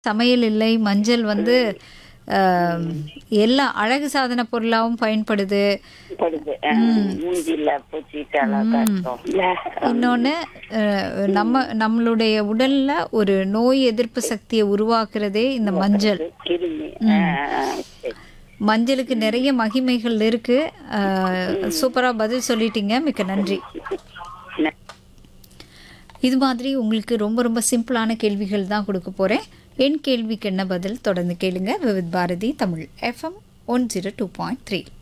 சமையல் இல்லை மஞ்சள் வந்து ஆம், எல்லா அழகு சாதன பொருளாகவும் பயன்படுது படுது மூஞ்சில பூச்சிட்டு அழகா இருக்கும் இல்ல? இன்னொன்று நம்ம நம்மளுடைய உடல்ல ஒரு நோய் எதிர்ப்பு சக்தியை உருவாக்குறதே இந்த மஞ்சள் கிருமி ஆ, ஆ, சரி. மஞ்சளுக்கு நிறைய மகிமைகள் இருக்கு சூப்பராக பதில் சொல்லிட்டீங்க மிக்க நன்றி ந- இது மாதிரி உங்களுக்கு ரொம்ப ரொம்ப சிம்பிளான கேள்விகள் தான் கொடுக்க போகிறேன் என் கேள்விக்கு என்ன பதில் தொடர்ந்து கேளுங்க Vividh Bharati Tamil FM one zero two point three